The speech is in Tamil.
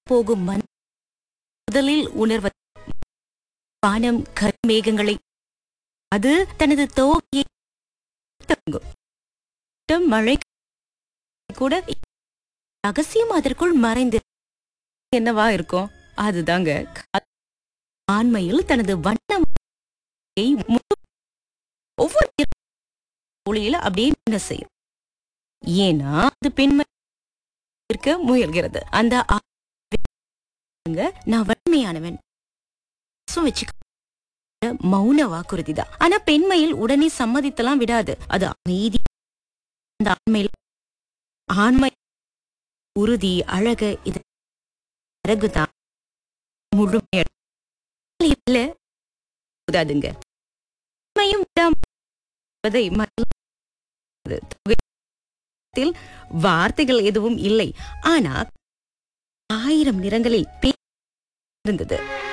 போகும் மன் முதலில் உணர்வது வானம் கருமேகங்களை அது தனது தோகையை தங்கும் டம் மழை கூட ரகசியம் அதற்குள் மறைந்து என்னவா இருக்கும் அதுதாங்க கா- ஆண்மையில் தனது வண்ணம் ஒவ்வொரு இர- ஒளியில அப்படியே என்ன செய்யும் ஏன்னா அது பெண்மை இருக்க முயல்கிறது அந்த ஆ- நான் வன்மையானவன் சும் வச்சுக்க மௌன வாக்குறுதி தான் ஆனா பெண்மையில் உடனே சம்மதித்தலாம் விடாது அது அமைதி அந்த ஆண்மையில் ஆண்மை உறுதி அழகு இது பிறகுதான் முழுமைய இல்ல உதாதுங்க உண்மையும் விடாம என்பதை மறந்து தொகையில் வார்த்தைகள் எதுவும் இல்லை ஆனா ஆயிரம் நிறங்களில் பே- இருந்தது